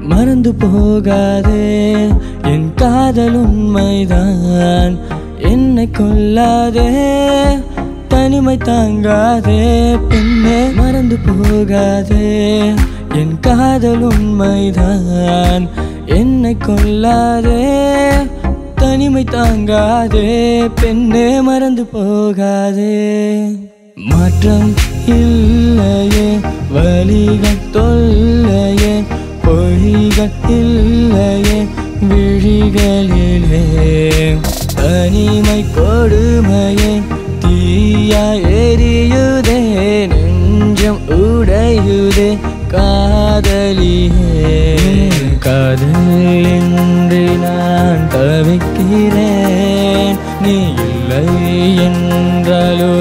மறந்து போகாதே என் காதல் உண்மைதான் என்னை கொல்லாதே தனிமை தாங்காதே பெண்ணே மறந்து போகாதே என் காதல் உண்மைதான் என்னை கொல்லாதே தனிமை தாங்காதே பெண்ணே மறந்து போகாதே மாற்றம் இல்லையே வழிகள் தொல்லையே பொய்கள் இல்லையே விழிகளிலே தனிமை கொடுமையே தீயா எரியுதே நெஞ்சம் உடையுதே காதலியே காதல் என்று நான் தவிக்கிறேன் நீ இல்லை என்றாலோ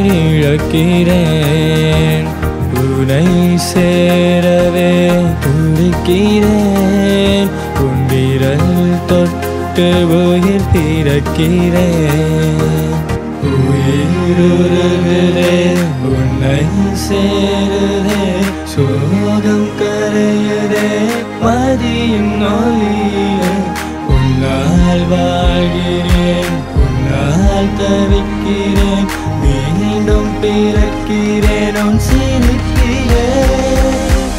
இழக்கிறேன் உனை சேரவே துடிக்கிறேன் உண்டிரல் தொட்டு உயிர் பிறக்கிறேன் உயிருருகுதே உன்னை சேருதே சோகம் கரையுதே மதியின் ஒளியே உன்னால் வாழ்கிறேன் உன்னால் தவிக்கிறேன் மீண்டும் பிறக்கிறேன் உன் சிரிக்கிறேன்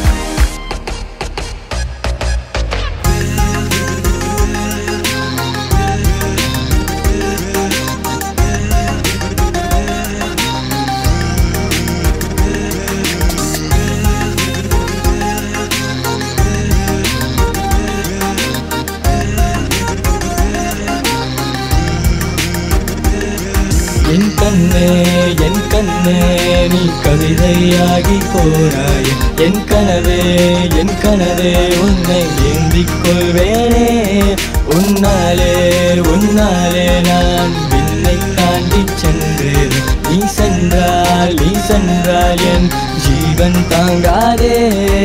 என் கண்ணே என் கண்ணே நீ கவிதையாகி போனாய் என் கனவே என் கனவே உன்னை ஏந்திக் கொள்வேனே உன்னாலே உன்னாலே நான் விண்ணை தாண்டி சென்றேன் நீ சென்றால் நீ சென்றால் என் ஜீவன் தாங்காதே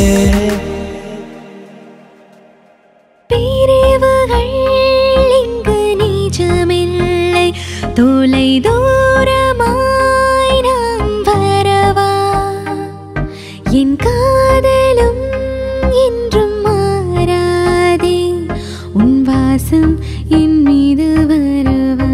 பிரிவுகள் இங்கு நிஜமில்லை தொலை தூரமாய் நாம் வரவா என் காதலும் என்றும் மாறாதே உன் வாசம் என் மீது வருவா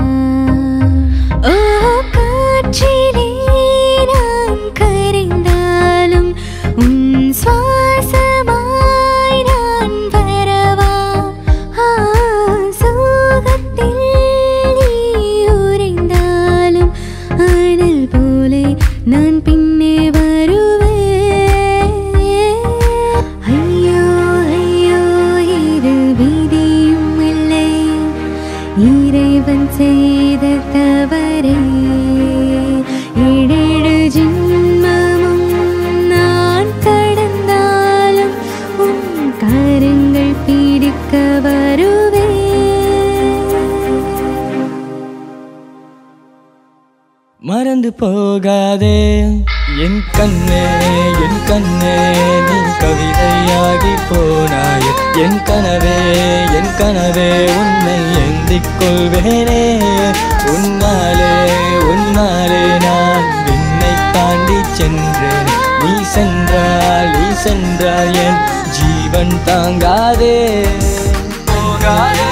ஓ காற்றிலே நான் கரைந்தாலும் உன் சுவாசமாய் நான் வரவா ஆ, சோகத்தில் நீ உறைந்தாலும் அனல் போலே நான் பின்னே வருவேன் ஐயோ ஐயோ இது விதியும் இல்லை இறைவன் செய்த தவறே ஏழேழு ஜென்மமும் நான் கடந்தாலும் உன் கரங்கள் பிடிக்க வருவேன் மறந்து போகாதே என் கண்ணே என் கண்ணே நீ கவிதையாகி போனாய் என் கனவே என் கனவே உன்னை ஏந்திக் கொள்வேனே உன்னாலே உன்னாலே நான் விண்ணை தாண்டி சென்றேன் நீ சென்றால் நீ சென்றால் என் ஜீவன் தாங்காதே போகாதே